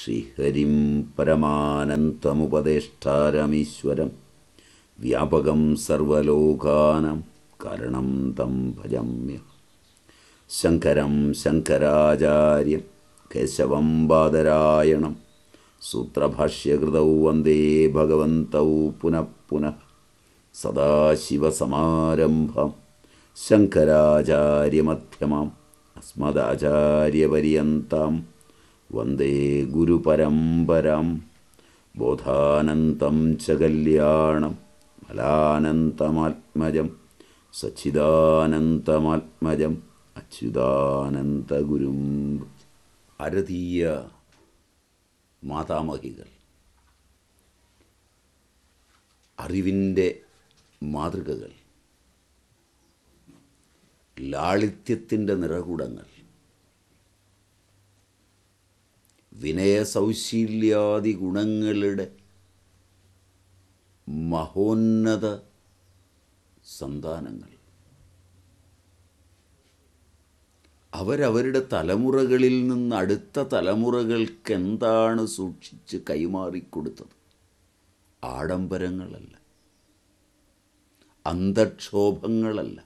ശ്രീഹരിം പരമാനന്തമുപദേഷ്ടാരമീശ്വരം വ്യാപകം സർവലോകാനാം കാരണം തം ഭജമ്യ ശങ്കരം ശങ്കരാചാര്യം കേശവം ബാദരായണം സൂത്രഭാഷ്യകൃതൗ വന്ദേ ഭഗവന്തൗ പുനഃ പുനഃ സദാശിവസമാരംഭം ശങ്കരാചാര്യമധ്യമാം അസ്മദാചാര്യപര്യന്താം വന്ദേ ഗുരുപരമ്പരാം ബോധാനന്തം ച കല്യാണം മലാനന്തമാത്മജം സച്ചിദാനന്തമാത്മജം അച്യുതാനന്തഗുരും ഭാരതീയ മാതാമഹികൾ അറിവിൻ്റെ മാതൃകകൾ ലാളിത്യത്തിൻ്റെ നിറകുടങ്ങൾ വിനയസൗശീല്യാദി ഗുണങ്ങളുടെ മഹോന്നത സന്താനങ്ങൾ അവരവരുടെ തലമുറകളിൽ നിന്ന് അടുത്ത തലമുറകൾക്ക് എന്താണ് സൂക്ഷിച്ച് കൈമാറിക്കൊടുത്തത് ആഡംബരങ്ങളല്ല അന്തക്ഷോഭങ്ങളല്ല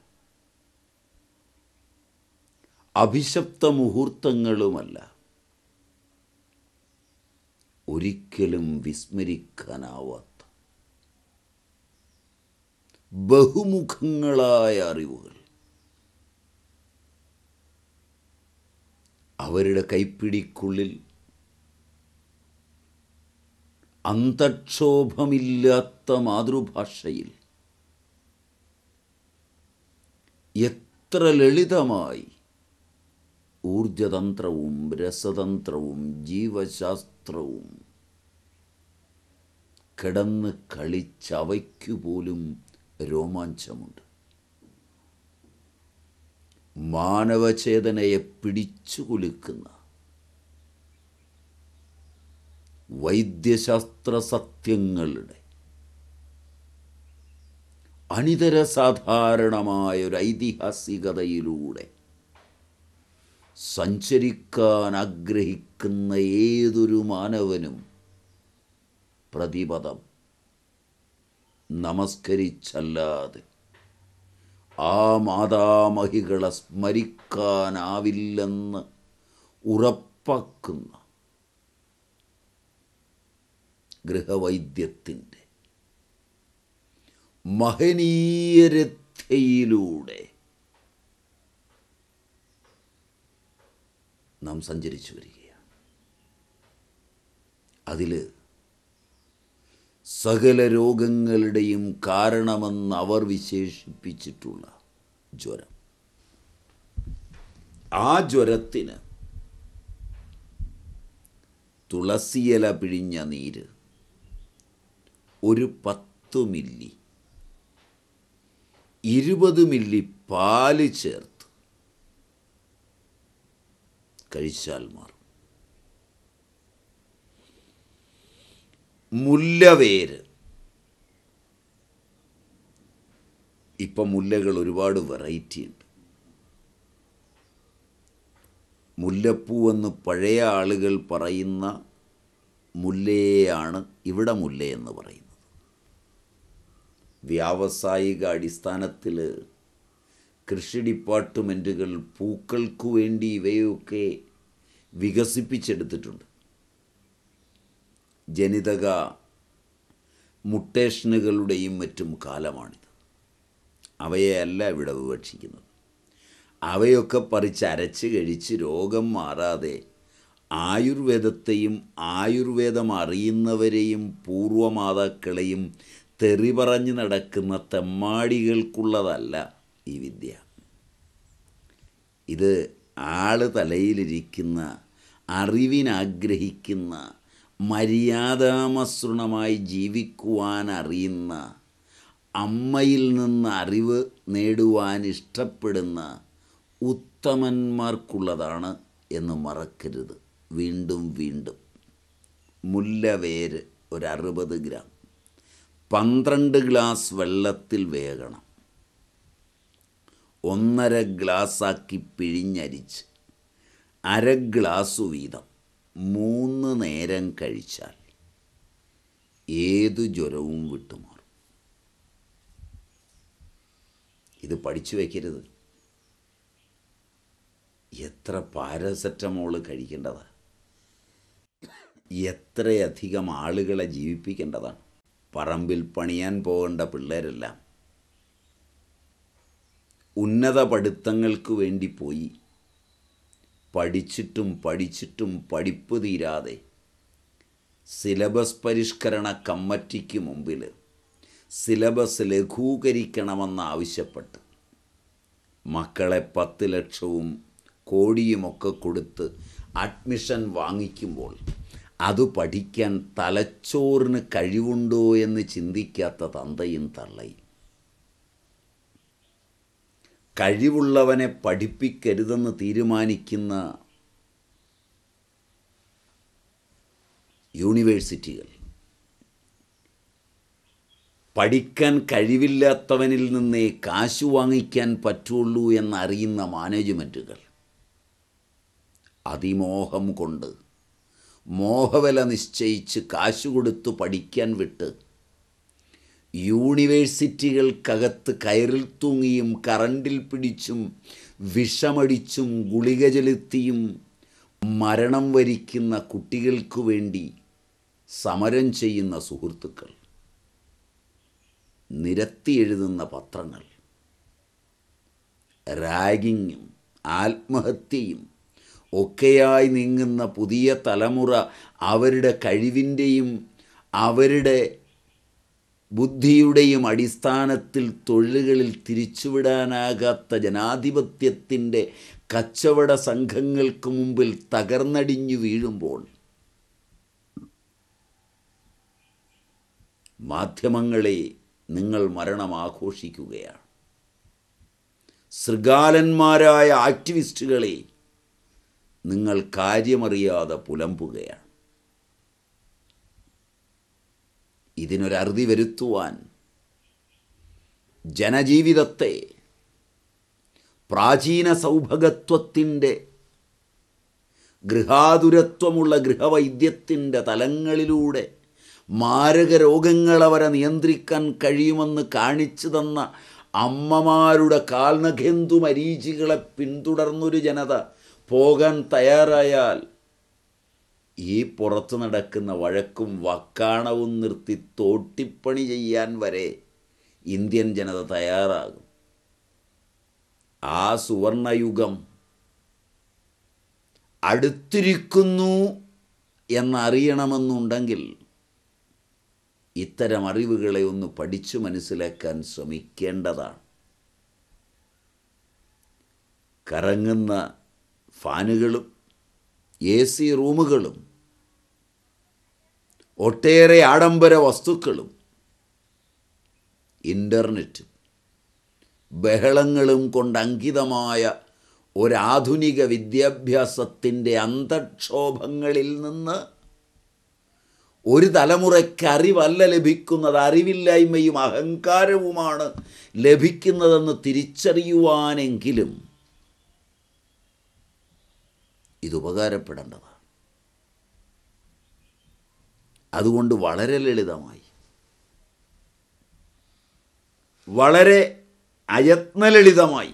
അഭിശപ്ത മുഹൂർത്തങ്ങളുമല്ല ഒരിക്കലും വിസ്മരിക്കാനാവാത്ത ബഹുമുഖങ്ങളായ അറിവുകൾ അവരുടെ കൈപ്പിടിക്കുള്ളിൽ അന്തക്ഷോഭമില്ലാത്ത മാതൃഭാഷയിൽ എത്ര ലളിതമായി ഊർജതന്ത്രവും രസതന്ത്രവും ജീവശാസ്ത്രവും കിടന്ന് കളിച്ചവയ്ക്കു പോലും രോമാഞ്ചമുണ്ട് മാനവചേതനയെ പിടിച്ചു കുലുക്കുന്ന വൈദ്യശാസ്ത്ര സത്യങ്ങളുടെ അനിതര സാധാരണമായ ഒരു ഐതിഹാസികതയിലൂടെ സഞ്ചരിക്കാൻ ആഗ്രഹിക്കുന്ന ഏതൊരു മാനവനും പ്രതിപദം നമസ്കരിച്ചല്ലാതെ ആ മാതാമഹികളെ സ്മരിക്കാനാവില്ലെന്ന് ഉറപ്പാക്കുന്ന ഗൃഹവൈദ്യത്തിൻ്റെ മഹനീയരഥയിലൂടെ നാം സഞ്ചരിച്ചു വരികയാണ് അതിൽ സകല രോഗങ്ങളുടെയും കാരണമെന്ന് അവർ വിശേഷിപ്പിച്ചിട്ടുള്ള ജ്വരം ആ ജ്വരത്തിന് തുളസിയില പിഴിഞ്ഞ നീര് ഒരു പത്ത് മില്ലി ഇരുപത് മില്ലി പാല് ചേർത്ത് കഴിച്ചാൽ മാറും മുല്ലവേര് ഇപ്പം മുല്ലകൾ ഒരുപാട് വെറൈറ്റി ഉണ്ട് മുല്ലപ്പൂ എന്ന് പഴയ ആളുകൾ പറയുന്ന മുല്ലയെയാണ് ഇവിടെ മുല്ലയെന്ന് പറയുന്നത് വ്യാവസായിക അടിസ്ഥാനത്തിൽ കൃഷി ഡിപ്പാർട്ട്മെൻറ്റുകൾ പൂക്കൾക്കു വേണ്ടി ഇവയൊക്കെ വികസിപ്പിച്ചെടുത്തിട്ടുണ്ട് ജനിതക മുട്ടേഷനുകളുടെയും മറ്റും കാലമാണിത് അവയെയല്ല ഇവിടെ വിവക്ഷിക്കുന്നത് അവയൊക്കെ പറിച്ച് അരച്ച് കഴിച്ച് രോഗം മാറാതെ ആയുർവേദത്തെയും ആയുർവേദം അറിയുന്നവരെയും പൂർവമാതാക്കളെയും തെറി പറഞ്ഞ് നടക്കുന്ന തെമ്മാടികൾക്കുള്ളതല്ല ഈ വിദ്യ ഇത് ആള് തലയിലിരിക്കുന്ന അറിവിനാഗ്രഹിക്കുന്ന മര്യാദാമസൃണമായി ജീവിക്കുവാൻ അറിയുന്ന അമ്മയിൽ നിന്ന് അറിവ് നേടുവാൻ ഇഷ്ടപ്പെടുന്ന ഉത്തമന്മാർക്കുള്ളതാണ് എന്ന് മറക്കരുത് വീണ്ടും വീണ്ടും മുല്ലവേര് ഒരു അറുപത് ഗ്രാം പന്ത്രണ്ട് ഗ്ലാസ് വെള്ളത്തിൽ വേകണം ഒന്നര ഗ്ലാസ്സാക്കി പിഴിഞ്ഞരിച്ച് അര ഗ്ലാസ് വീതം മൂന്ന് നേരം കഴിച്ചാൽ ഏതു ജ്വരവും വിട്ടുമാറും ഇത് പഠിച്ചു വയ്ക്കരുത് എത്ര പാരസെറ്റമോള് കഴിക്കേണ്ടതാണ് എത്രയധികം ആളുകളെ ജീവിപ്പിക്കേണ്ടതാണ് പറമ്പിൽ പണിയാൻ പോകേണ്ട പിള്ളേരെല്ലാം ഉന്നത പഠിത്തങ്ങൾക്ക് വേണ്ടി പോയി പഠിച്ചിട്ടും പഠിച്ചിട്ടും പഠിപ്പ് തീരാതെ സിലബസ് പരിഷ്കരണ കമ്മിറ്റിക്ക് മുമ്പിൽ സിലബസ് ലഘൂകരിക്കണമെന്ന് ആവശ്യപ്പെട്ട് മക്കളെ പത്ത് ലക്ഷവും കോടിയുമൊക്കെ കൊടുത്ത് അഡ്മിഷൻ വാങ്ങിക്കുമ്പോൾ അത് പഠിക്കാൻ തലച്ചോറിന് കഴിവുണ്ടോ എന്ന് ചിന്തിക്കാത്ത തന്തയും തള്ളയും കഴിവുള്ളവനെ പഠിപ്പിക്കരുതെന്ന് തീരുമാനിക്കുന്ന യൂണിവേഴ്സിറ്റികൾ പഠിക്കാൻ കഴിവില്ലാത്തവനിൽ നിന്നേ കാശ് വാങ്ങിക്കാൻ പറ്റുള്ളൂ എന്നറിയുന്ന മാനേജ്മെൻറ്റുകൾ അതിമോഹം കൊണ്ട് മോഹവില നിശ്ചയിച്ച് കാശ് കൊടുത്തു പഠിക്കാൻ വിട്ട് യൂണിവേഴ്സിറ്റികൾക്കകത്ത് കയറിൽ തൂങ്ങിയും കറണ്ടിൽ പിടിച്ചും വിഷമടിച്ചും ഗുളിക ചെലുത്തിയും മരണം വരിക്കുന്ന കുട്ടികൾക്കു വേണ്ടി സമരം ചെയ്യുന്ന സുഹൃത്തുക്കൾ നിരത്തി എഴുതുന്ന പത്രങ്ങൾ റാഗിങ്ങും ആത്മഹത്യയും ഒക്കെയായി നീങ്ങുന്ന പുതിയ തലമുറ അവരുടെ കഴിവിൻ്റെയും അവരുടെ ബുദ്ധിയുടെയും അടിസ്ഥാനത്തിൽ തൊഴിലുകളിൽ തിരിച്ചുവിടാനാകാത്ത ജനാധിപത്യത്തിൻ്റെ കച്ചവട സംഘങ്ങൾക്ക് മുമ്പിൽ തകർന്നടിഞ്ഞു വീഴുമ്പോൾ മാധ്യമങ്ങളെ നിങ്ങൾ മരണം ആഘോഷിക്കുകയാണ് ശൃഗാലന്മാരായ ആക്ടിവിസ്റ്റുകളെ നിങ്ങൾ കാര്യമറിയാതെ പുലമ്പുകയാണ് ഇതിനൊരറുതി വരുത്തുവാൻ ജനജീവിതത്തെ പ്രാചീന സൗഭഗത്വത്തിൻ്റെ ഗൃഹാതുരത്വമുള്ള ഗൃഹവൈദ്യത്തിൻ്റെ തലങ്ങളിലൂടെ മാരക രോഗങ്ങളവരെ നിയന്ത്രിക്കാൻ കഴിയുമെന്ന് കാണിച്ചു തന്ന അമ്മമാരുടെ കാൽനഖെന്തു മരീചികളെ പിന്തുടർന്നൊരു ജനത പോകാൻ തയ്യാറായാൽ ഈ പുറത്തു നടക്കുന്ന വഴക്കും വക്കാണവും നിർത്തി തോട്ടിപ്പണി ചെയ്യാൻ വരെ ഇന്ത്യൻ ജനത തയ്യാറാകും ആ സുവർണയുഗം അടുത്തിരിക്കുന്നു എന്നറിയണമെന്നുണ്ടെങ്കിൽ ഇത്തരം അറിവുകളെ ഒന്ന് പഠിച്ചു മനസ്സിലാക്കാൻ ശ്രമിക്കേണ്ടതാണ് കറങ്ങുന്ന ഫാനുകളും എ സി റൂമുകളും ഒട്ടേറെ ആഡംബര വസ്തുക്കളും ഇൻ്റർനെറ്റും ബഹളങ്ങളും കൊണ്ട് അങ്കിതമായ ഒരാധുനിക വിദ്യാഭ്യാസത്തിൻ്റെ അന്തക്ഷോഭങ്ങളിൽ നിന്ന് ഒരു തലമുറയ്ക്ക് അറിവല്ല ലഭിക്കുന്നത് അറിവില്ലായ്മയും അഹങ്കാരവുമാണ് ലഭിക്കുന്നതെന്ന് തിരിച്ചറിയുവാനെങ്കിലും ഇത് ഉപകാരപ്പെടേണ്ടതാണ് അതുകൊണ്ട് വളരെ ലളിതമായി വളരെ അയത്നലളിതമായി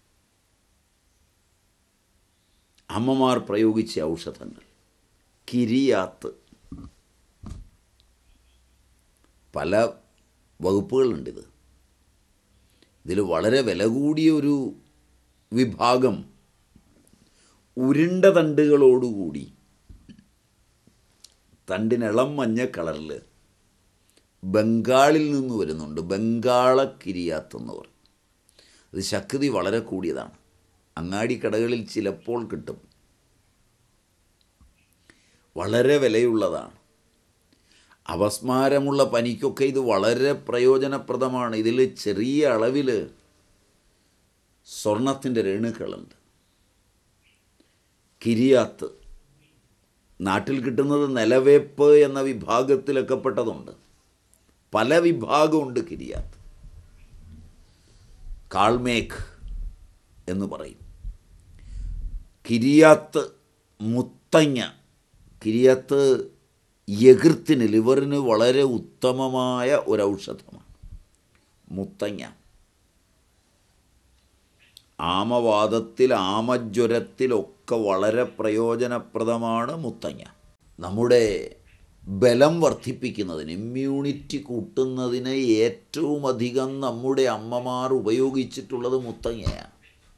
അമ്മമാർ പ്രയോഗിച്ച ഔഷധങ്ങൾ കിരിയാത്ത് പല വകുപ്പുകളുണ്ടിത് ഇതിൽ വളരെ വില കൂടിയ ഒരു വിഭാഗം ഉരുണ്ട തണ്ടുകളോടുകൂടി തണ്ടിനിളം മഞ്ഞ കളറിൽ ബംഗാളിൽ നിന്ന് വരുന്നുണ്ട് ബംഗാള കിരിയാത്തെന്ന് പറയും ഇത് ശക്തി വളരെ കൂടിയതാണ് അങ്ങാടിക്കടകളിൽ ചിലപ്പോൾ കിട്ടും വളരെ വിലയുള്ളതാണ് അപസ്മാരമുള്ള പനിക്കൊക്കെ ഇത് വളരെ പ്രയോജനപ്രദമാണ് ഇതിൽ ചെറിയ അളവിൽ സ്വർണത്തിൻ്റെ രേണുക്കളുണ്ട് കിരിയാത്ത് നാട്ടിൽ കിട്ടുന്നത് നിലവേപ്പ് എന്ന വിഭാഗത്തിലൊക്കെ പെട്ടതുണ്ട് പല വിഭാഗമുണ്ട് കിരിയാത്ത് കാൾമേഘ് എന്ന് പറയും കിരിയാത്ത് മുത്തങ്ങ കിരിയത്ത് യകൃത്തിന് ലിവറിന് വളരെ ഉത്തമമായ ഒരു ഔഷധമാണ് മുത്തങ്ങ ആമവാദത്തിൽ ആമജ്വരത്തിലൊക്കെ വളരെ പ്രയോജനപ്രദമാണ് മുത്തങ്ങ നമ്മുടെ ബലം വർദ്ധിപ്പിക്കുന്നതിന് ഇമ്മ്യൂണിറ്റി കൂട്ടുന്നതിന് ഏറ്റവും അധികം നമ്മുടെ അമ്മമാർ ഉപയോഗിച്ചിട്ടുള്ളത് മുത്തങ്ങയാണ്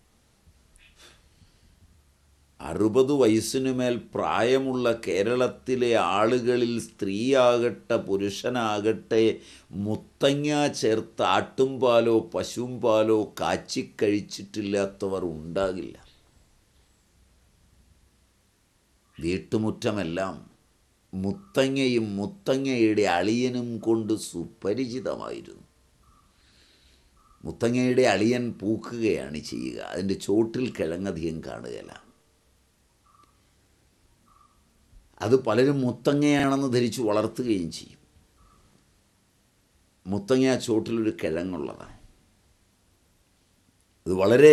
അറുപത് വയസ്സിനു മേൽ പ്രായമുള്ള കേരളത്തിലെ ആളുകളിൽ സ്ത്രീയാകട്ടെ പുരുഷനാകട്ടെ മുത്തങ്ങ ചേർത്ത് ആട്ടുംപാലോ പശുമ്പാലോ കാച്ചിക്കഴിച്ചിട്ടില്ലാത്തവർ ഉണ്ടാകില്ല വീട്ടുമുറ്റമെല്ലാം മുത്തങ്ങയും മുത്തങ്ങയുടെ അളിയനും കൊണ്ട് സുപരിചിതമായിരുന്നു മുത്തങ്ങയുടെ അളിയൻ പൂക്കുകയാണ് ചെയ്യുക അതിൻ്റെ ചോട്ടിൽ കിഴങ്ങധികം കാണുകയില്ല അത് പലരും മുത്തങ്ങയാണെന്ന് ധരിച്ച് വളർത്തുകയും ചെയ്യും മുത്തങ്ങ ചോട്ടിലൊരു കിഴങ്ങുള്ളതാണ് ഇത് വളരെ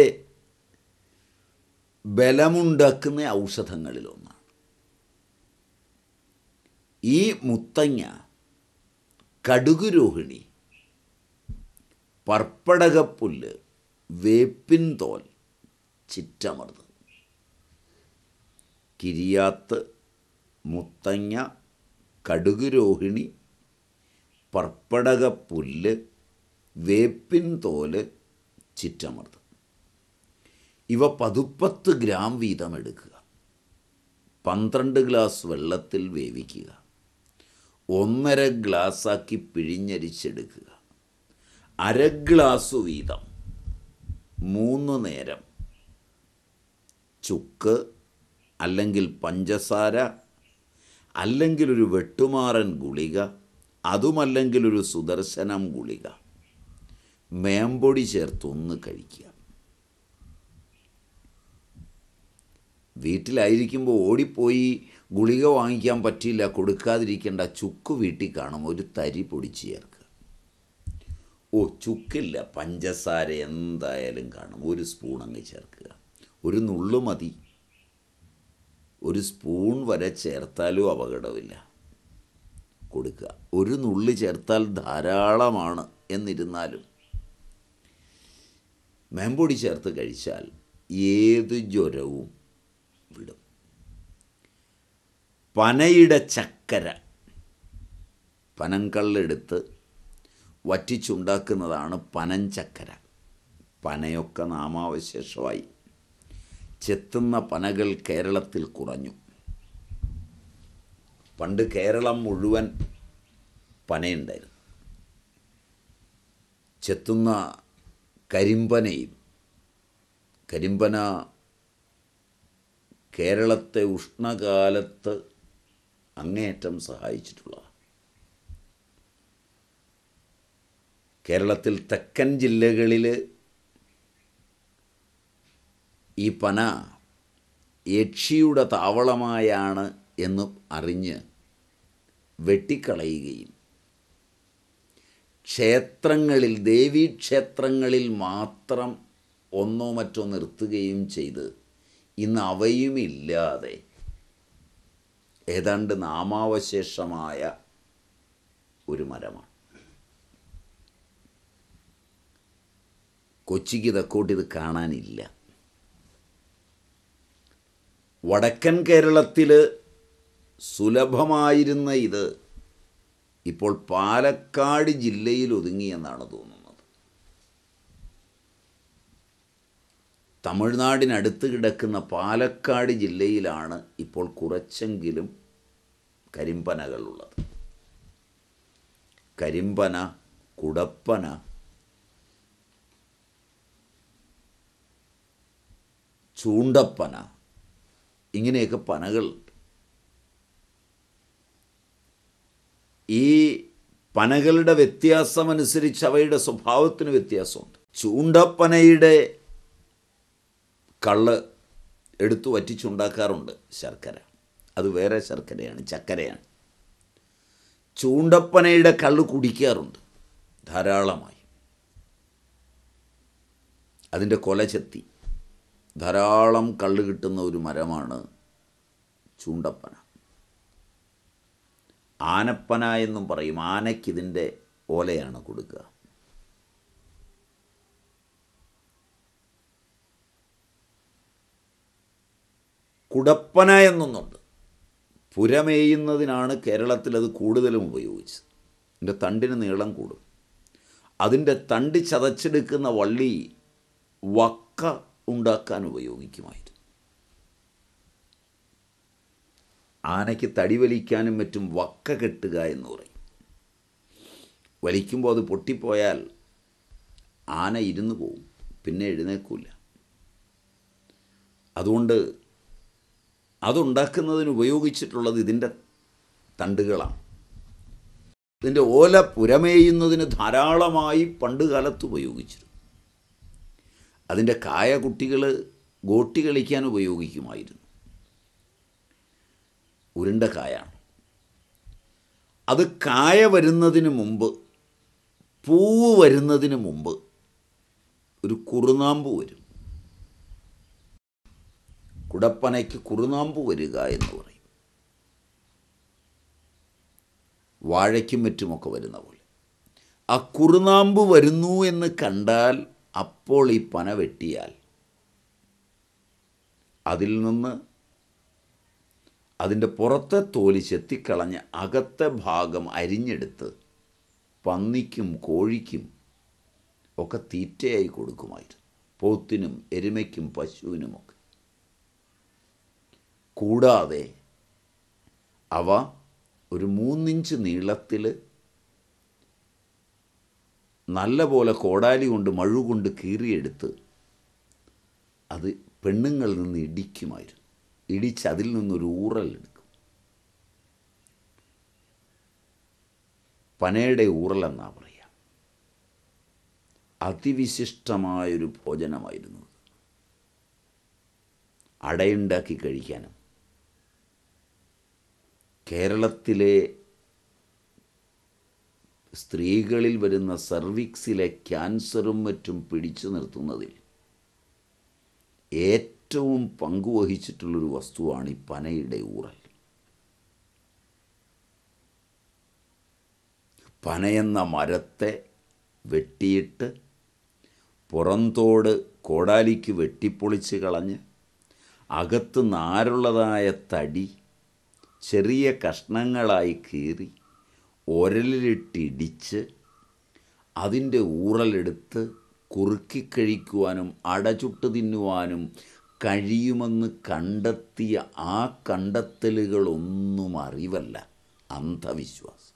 ബലമുണ്ടാക്കുന്ന ഔഷധങ്ങളിലൊന്നാണ് ഈ മുത്തങ്ങ കടുകുരോഹിണി പർപ്പടകപ്പുല്ല് വേപ്പിൻ തോൽ ചിറ്റമർത് കിരിയാത്ത് മുത്തങ്ങ കടുകുരോഹിണി പർപ്പടകപ്പുല്ല് വേപ്പിൻ തോല് ചിറ്റമർത് ഇവ പതുപ്പത്ത് ഗ്രാം വീതം എടുക്കുക പന്ത്രണ്ട് ഗ്ലാസ് വെള്ളത്തിൽ വേവിക്കുക ഒന്നര ഗ്ലാസ്സാക്കി പിഴിഞ്ഞരിച്ചെടുക്കുക അര ഗ്ലാസ് വീതം മൂന്ന് നേരം ചുക്ക് അല്ലെങ്കിൽ പഞ്ചസാര അല്ലെങ്കിൽ ഒരു വെട്ടുമാറൻ ഗുളിക അതുമല്ലെങ്കിൽ ഒരു സുദർശനം ഗുളിക മേമ്പൊടി ചേർത്തൊന്ന് കഴിക്കുക വീട്ടിലായിരിക്കുമ്പോൾ ഓടിപ്പോയി ഗുളിക വാങ്ങിക്കാൻ പറ്റിയില്ല കൊടുക്കാതിരിക്കേണ്ട ചുക്ക് വീട്ടിൽ കാണും ഒരു തരി പൊടിച്ച് ചേർക്കുക ഓ ചുക്കില്ല പഞ്ചസാര എന്തായാലും കാണും ഒരു സ്പൂൺ അങ്ങ് ചേർക്കുക ഒരു നുള്ളു മതി ഒരു സ്പൂൺ വരെ ചേർത്താലും അപകടമില്ല കൊടുക്കുക ഒരു നുള്ളി ചേർത്താൽ ധാരാളമാണ് എന്നിരുന്നാലും മേമ്പൊടി ചേർത്ത് കഴിച്ചാൽ ഏത് ജ്വരവും വിടും പനയുടെ ചക്കര പനങ്കള്ളെടുത്ത് വറ്റിച്ചുണ്ടാക്കുന്നതാണ് പനഞ്ചക്കര പനയൊക്കെ നാമാവശേഷമായി ചെത്തുന്ന പനകൾ കേരളത്തിൽ കുറഞ്ഞു പണ്ട് കേരളം മുഴുവൻ പനയുണ്ടായിരുന്നു ചെത്തുന്ന കരിമ്പനയും കരിമ്പന കേരളത്തെ ഉഷ്ണകാലത്ത് അങ്ങേയറ്റം സഹായിച്ചിട്ടുള്ളതാണ് കേരളത്തിൽ തെക്കൻ ജില്ലകളിൽ ഈ പന യക്ഷിയുടെ താവളമായാണ് എന്ന് അറിഞ്ഞ് വെട്ടിക്കളയുകയും ക്ഷേത്രങ്ങളിൽ ദേവീക്ഷേത്രങ്ങളിൽ മാത്രം ഒന്നോ മറ്റോ നിർത്തുകയും ചെയ്ത് ഇന്ന് അവയുമില്ലാതെ ഏതാണ്ട് നാമാവശേഷമായ ഒരു മരമാണ് കൊച്ചിക്ക് തെക്കോട്ട് ഇത് കാണാനില്ല വടക്കൻ കേരളത്തിൽ സുലഭമായിരുന്ന ഇത് ഇപ്പോൾ പാലക്കാട് ജില്ലയിൽ ഒതുങ്ങിയെന്നാണ് തോന്നുന്നത് തമിഴ്നാടിനടുത്ത് കിടക്കുന്ന പാലക്കാട് ജില്ലയിലാണ് ഇപ്പോൾ കുറച്ചെങ്കിലും കരിമ്പനകളുള്ളത് കരിമ്പന കുടപ്പന ചൂണ്ടപ്പന ഇങ്ങനെയൊക്കെ പനകളുണ്ട് ഈ പനകളുടെ വ്യത്യാസമനുസരിച്ച് അവയുടെ സ്വഭാവത്തിന് വ്യത്യാസമുണ്ട് ചൂണ്ടപ്പനയുടെ കള്ള് എടുത്തു വറ്റിച്ചുണ്ടാക്കാറുണ്ട് ശർക്കര അത് വേറെ ശർക്കരയാണ് ചക്കരയാണ് ചൂണ്ടപ്പനയുടെ കള്ള് കുടിക്കാറുണ്ട് ധാരാളമായി അതിൻ്റെ കൊല ചെത്തി ധാരാളം കള്ള് കിട്ടുന്ന ഒരു മരമാണ് ചൂണ്ടപ്പന ആനപ്പന എന്നും പറയും ആനയ്ക്കിതിൻ്റെ ഓലയാണ് കൊടുക്കുക കുടപ്പന എന്നൊന്നുണ്ട് പുരമേയുന്നതിനാണ് കേരളത്തിൽ അത് കൂടുതലും ഉപയോഗിച്ചത് ഇതിൻ്റെ തണ്ടിന് നീളം കൂടും അതിൻ്റെ തണ്ട് ചതച്ചെടുക്കുന്ന വള്ളി വക്ക ഉണ്ടാക്കാൻ ഉപയോഗിക്കുമായിരുന്നു ആനയ്ക്ക് തടി വലിക്കാനും മറ്റും വക്ക കെട്ടുക എന്ന് പറയും വലിക്കുമ്പോൾ അത് പൊട്ടിപ്പോയാൽ ആന ഇരുന്ന് പോവും പിന്നെ എഴുന്നേക്കില്ല അതുകൊണ്ട് അതുണ്ടാക്കുന്നതിന് ഉപയോഗിച്ചിട്ടുള്ളത് ഇതിൻ്റെ തണ്ടുകളാണ് ഇതിൻ്റെ ഓല പുരമേയുന്നതിന് ധാരാളമായി പണ്ട് കാലത്ത് ഉപയോഗിച്ചിരുന്നു അതിൻ്റെ കായ കുട്ടികൾ ഗോട്ടി കളിക്കാൻ ഉപയോഗിക്കുമായിരുന്നു ഉരുണ്ട കായാണ് അത് കായ വരുന്നതിന് മുമ്പ് പൂവ് വരുന്നതിന് മുമ്പ് ഒരു കുറുനാമ്പ് വരും കുടപ്പനയ്ക്ക് കുറുനാമ്പ് വരിക എന്ന് പറയും വാഴയ്ക്കും മറ്റുമൊക്കെ വരുന്ന പോലെ ആ കുറുനാമ്പ് വരുന്നു എന്ന് കണ്ടാൽ അപ്പോൾ ഈ പന വെട്ടിയാൽ അതിൽ നിന്ന് അതിൻ്റെ പുറത്തെ തോലി ചെത്തിക്കളഞ്ഞ് അകത്തെ ഭാഗം അരിഞ്ഞെടുത്ത് പന്നിക്കും കോഴിക്കും ഒക്കെ തീറ്റയായി കൊടുക്കുമായിരുന്നു പോത്തിനും എരുമയ്ക്കും പശുവിനുമൊക്കെ കൂടാതെ അവ ഒരു മൂന്നിഞ്ച് നീളത്തിൽ നല്ല പോലെ കോടാലി കൊണ്ട് മഴു കൊണ്ട് കീറിയെടുത്ത് അത് പെണ്ണുങ്ങളിൽ നിന്ന് ഇടിക്കുമായിരുന്നു ഇടിച്ച് അതിൽ നിന്നൊരു ഊറലെടുക്കും പനയുടെ ഊറലെന്നാ പറയുക അതിവിശിഷ്ടമായൊരു ഭോജനമായിരുന്നു അത്. അടയുണ്ടാക്കി കഴിക്കാനും കേരളത്തിലെ സ്ത്രീകളിൽ വരുന്ന സർവിക്സിലെ ക്യാൻസറും മറ്റും പിടിച്ചു നിർത്തുന്നതിൽ ഏറ്റവും പങ്കുവഹിച്ചിട്ടുള്ളൊരു വസ്തുവാണ് ഈ പനയുടെ ഊറൽ പനയെന്ന മരത്തെ വെട്ടിയിട്ട് പുറന്തോട് കോടാലിക്ക് വെട്ടിപ്പൊളിച്ച് കളഞ്ഞ് അകത്ത് നാരുള്ളതായ തടി ചെറിയ കഷ്ണങ്ങളായി കീറി ഒരലിലിട്ടിടിച്ച് അതിൻ്റെ ഊറലെടുത്ത് കുറുക്കിക്കഴിക്കുവാനും അടചുട്ട് തിന്നുവാനും കഴിയുമെന്ന് കണ്ടെത്തിയ ആ കണ്ടെത്തലുകളൊന്നും അറിവല്ല അന്ധവിശ്വാസം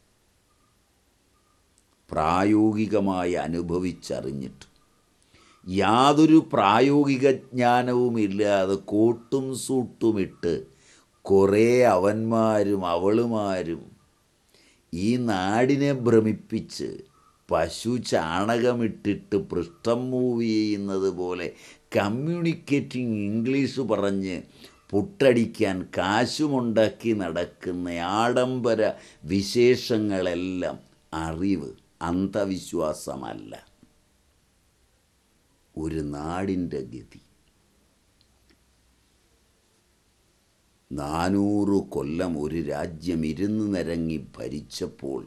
പ്രായോഗികമായി അനുഭവിച്ചറിഞ്ഞിട്ട് യാതൊരു പ്രായോഗിക ജ്ഞാനവുമില്ലാതെ കോട്ടും സൂട്ടുമിട്ട് കുറേ അവന്മാരും അവളുമാരും ഈ നാടിനെ ഭ്രമിപ്പിച്ച് പശു ചാണകമിട്ടിട്ട് പൃഷ്ഠം മൂവ് ചെയ്യുന്നത് പോലെ കമ്മ്യൂണിക്കേറ്റിംഗ് ഇംഗ്ലീഷ് പറഞ്ഞ് പുട്ടടിക്കാൻ കാശുമുണ്ടാക്കി നടക്കുന്ന ആഡംബര വിശേഷങ്ങളെല്ലാം അറിവ് അന്ധവിശ്വാസമല്ല ഒരു നാടിൻ്റെ ഗതി നാനൂറ് കൊല്ലം ഒരു രാജ്യം ഇരുന്ന് നിരങ്ങി ഭരിച്ചപ്പോൾ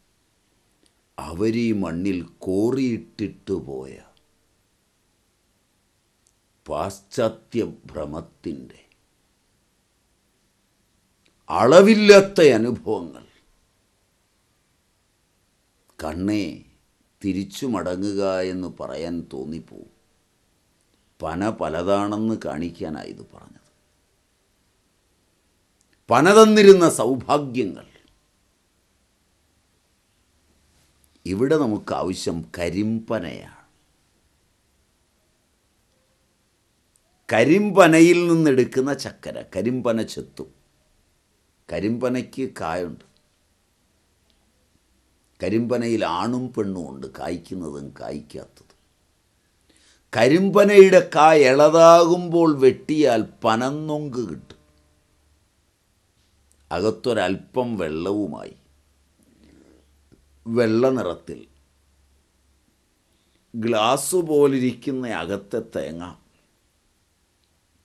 അവരീ മണ്ണിൽ കോറിയിട്ടിട്ട് പോയ പാശ്ചാത്യ ഭ്രമത്തിൻ്റെ അളവില്ലാത്ത അനുഭവങ്ങൾ കണ്ണേ തിരിച്ചു മടങ്ങുക എന്ന് പറയാൻ തോന്നിപ്പോവും പന പലതാണെന്ന് കാണിക്കാനായി ഇത് പറഞ്ഞത് പന തന്നിരുന്ന സൗഭാഗ്യങ്ങൾ ഇവിടെ നമുക്ക് ആവശ്യം കരിമ്പനയാണ് കരിമ്പനയിൽ നിന്നെടുക്കുന്ന ചക്കര കരിമ്പന ചെത്തും കരിമ്പനയ്ക്ക് കായുണ്ട് കരിമ്പനയിൽ ആണും പെണ്ണും ഉണ്ട് കായ്ക്കുന്നതും കായ്ക്കാത്തതും കരിമ്പനയുടെ കായ ഇളതാകുമ്പോൾ വെട്ടിയാൽ പനന്നൊങ്ക് കിട്ടും അകത്തൊരൽപ്പം വെള്ളവുമായി വെള്ള നിറത്തിൽ ഗ്ലാസ് പോലിരിക്കുന്ന അകത്തെ തേങ്ങ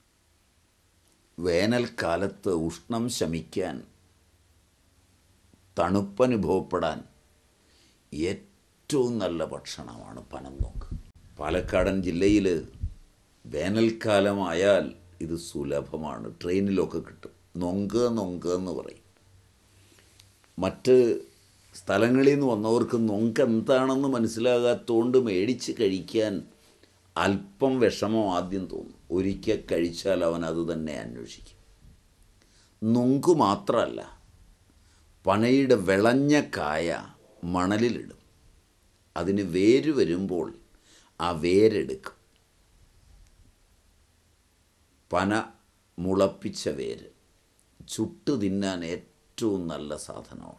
വേനൽക്കാലത്ത് ഉഷ്ണം ശമിക്കാൻ തണുപ്പനുഭവപ്പെടാൻ ഏറ്റവും നല്ല ഭക്ഷണമാണ് പനംനൊങ്ക് പാലക്കാടൻ ജില്ലയിൽ വേനൽക്കാലമായാൽ ഇത് സുലഭമാണ് ട്രെയിനിലൊക്കെ കിട്ടും നൊങ്ക് നൊങ്ക് എന്ന് പറയും മറ്റ് സ്ഥലങ്ങളിൽ നിന്ന് വന്നവർക്ക് നൊങ്ക് എന്താണെന്ന് മനസ്സിലാകാത്തതുകൊണ്ട് മേടിച്ച് കഴിക്കാൻ അല്പം വിഷമം ആദ്യം തോന്നും ഒരിക്കൽ കഴിച്ചാൽ അവൻ അത് തന്നെ അന്വേഷിക്കും നൊങ്ക് മാത്രമല്ല പനയുടെ വിളഞ്ഞ കായ മണലിലിടും അതിന് വേര് വരുമ്പോൾ ആ വേരെടുക്കും പന മുളപ്പിച്ച വേര് ചുട്ട് തിന്നാൻ ഏറ്റവും നല്ല സാധനമാണ്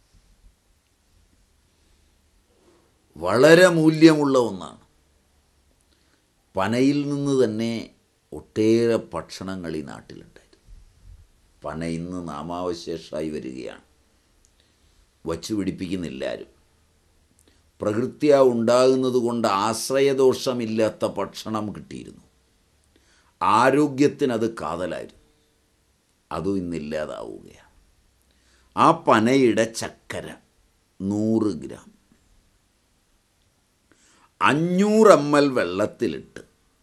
വളരെ മൂല്യമുള്ള ഒന്നാണ് പനയിൽ നിന്ന് തന്നെ ഒട്ടേറെ ഭക്ഷണങ്ങൾ ഈ നാട്ടിലുണ്ടായിരുന്നു പന ഇന്ന് നാമാവശേഷമായി വരികയാണ് വച്ചു പിടിപ്പിക്കുന്നില്ല ആരും പ്രകൃത്യാ ഉണ്ടാകുന്നത് കൊണ്ട് ആശ്രയദോഷമില്ലാത്ത ഭക്ഷണം കിട്ടിയിരുന്നു ആരോഗ്യത്തിനത് കാതലായിരുന്നു അതും ഇന്നില്ലാതാവുകയാണ് ആ പനയുടെ ചക്കര നൂറ് ഗ്രാം അഞ്ഞൂറ് എം എൽ വെള്ളത്തിലിട്ട്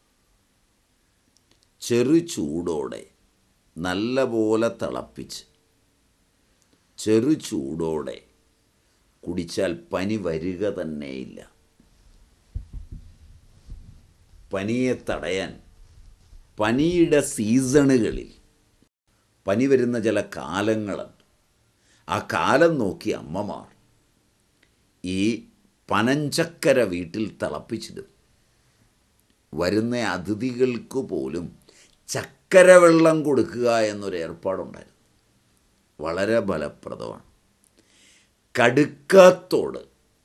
ചെറു ചൂടോടെ നല്ല പോലെ തിളപ്പിച്ച് ചെറു ചൂടോടെ കുടിച്ചാൽ പനി വരിക തന്നെയില്ല പനിയെ തടയാൻ പനിയുടെ സീസണുകളിൽ പനി വരുന്ന ചില കാലങ്ങളുണ്ട് ആ കാലം നോക്കി അമ്മമാർ ഈ പനഞ്ചക്കര വീട്ടിൽ തിളപ്പിച്ചിടും വരുന്ന അതിഥികൾക്ക് പോലും ചക്കര വെള്ളം കൊടുക്കുക എന്നൊരു ഏർപ്പാടുണ്ടായിരുന്നു വളരെ ഫലപ്രദമാണ് കടുക്കാത്തോട്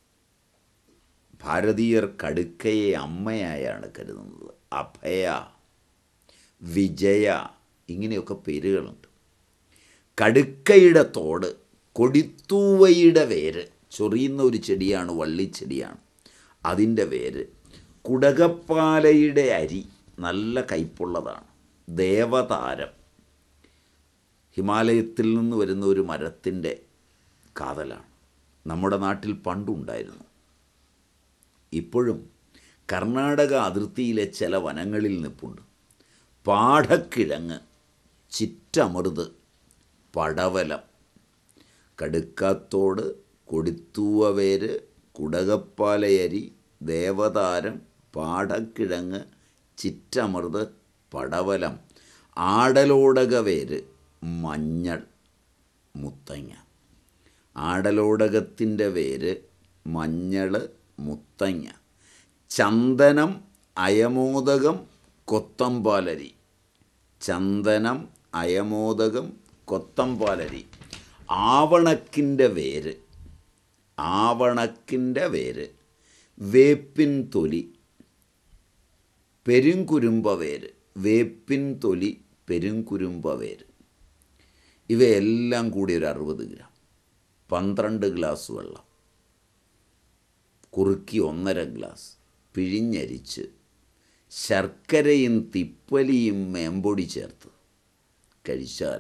ഭാരതീയർ കടുക്കയെ അമ്മയായാണ് കരുതുന്നത് അഭയ വിജയ ഇങ്ങനെയൊക്കെ പേരുകളുണ്ട് കടുക്കയുടെ തോട് കൊടിത്തൂവയുടെ വേര് ചൊറിയുന്ന ഒരു ചെടിയാണ് വള്ളിച്ചെടിയാണ് അതിൻ്റെ വേര് കുടകപ്പാലയുടെ അരി നല്ല കയ്പുള്ളതാണ് ദേവതാരം ഹിമാലയത്തിൽ നിന്ന് വരുന്ന ഒരു മരത്തിൻ്റെ കാതലാണ് നമ്മുടെ നാട്ടിൽ പണ്ടുണ്ടായിരുന്നു ഇപ്പോഴും കർണാടക അതിർത്തിയിലെ ചില വനങ്ങളിൽ നിൽപ്പുണ്ട് പാടക്കിഴങ്ങ് ചിറ്റമൃത് പടവലം കടുക്കാത്തോട് കൊടിത്തൂവവേര് കുടകപ്പാലയരി ദേവതാരം പാടക്കിഴങ്ങ് ചിറ്റമൃത് പടവലം ആടലോടകവേര് മഞ്ഞൾ മുത്തങ്ങ ആടലോടകത്തിൻ്റെ വേര് മഞ്ഞൾ മുത്തങ്ങ ചന്ദനം അയമോദകം കൊത്തമ്പാലരി ചന്ദനം അയമോദകം കൊത്തമ്പാലരി ആവണക്കിൻ്റെ വേര് ആവണക്കിൻ്റെ വേര് വേപ്പിൻ തൊലി പെരുങ്കുരുമ്പ വേര് വേപ്പിൻ തൊലി പെരുങ്കുരുമ്പ വേര് ഇവയെല്ലാം കൂടി ഒരു അറുപത് ഗ്രാം പന്ത്രണ്ട് ഗ്ലാസ് വെള്ളം കുറുക്കി ഒന്നര ഗ്ലാസ് പിഴിഞ്ഞരിച്ച് ശർക്കരയും തിപ്പലിയും മേമ്പൊടി ചേർത്ത് കഴിച്ചാൽ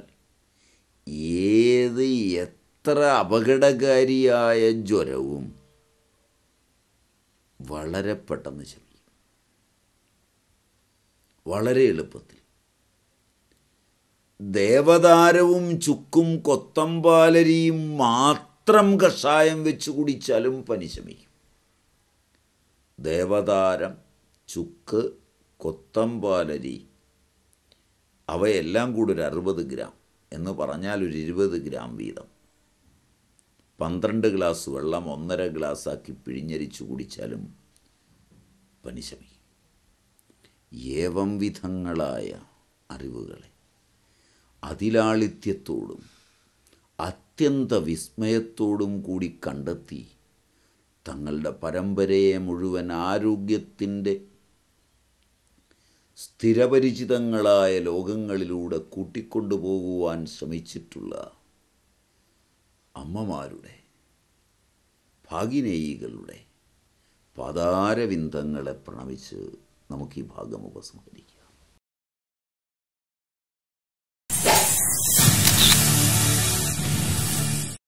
ഏത് എത്ര അപകടകാരിയായ ജ്വരവും വളരെ പെട്ടെന്ന് ശമിക്കും വളരെ എളുപ്പത്തിൽ ദേവതാരവും ചുക്കും കൊത്തമ്പാലരിയും മാത്രം കഷായം വെച്ച് കുടിച്ചാലും പനി ശമിക്കും ദേവതാരം ചുക്ക് കൊത്തമ്പാലരി അവയെല്ലാം കൂടി ഒരു അറുപത് ഗ്രാം എന്ന് പറഞ്ഞാൽ ഒരു ഇരുപത് ഗ്രാം വീതം പന്ത്രണ്ട് ഗ്ലാസ് വെള്ളം ഒന്നര ഗ്ലാസ്സാക്കി പിഴിഞ്ഞരിച്ച് കുടിച്ചാലും പനി ശമിക്കും ഏവം വിധങ്ങളായ അറിവുകളെ അതിലാളിത്യത്തോടും അത്യന്ത വിസ്മയത്തോടും കൂടി കണ്ടെത്തി തങ്ങളുടെ പരമ്പരയെ മുഴുവൻ ആരോഗ്യത്തിൻ്റെ സ്ഥിരപരിചിതങ്ങളായ ലോകങ്ങളിലൂടെ കൂട്ടിക്കൊണ്ടുപോകുവാൻ ശ്രമിച്ചിട്ടുള്ള അമ്മമാരുടെ ഭാഗിനേയികളുടെ പതാരവിന്ദങ്ങളെ പ്രണമിച്ച് നമുക്ക് ഈ ഭാഗം ഉപസംഹരിക്കാം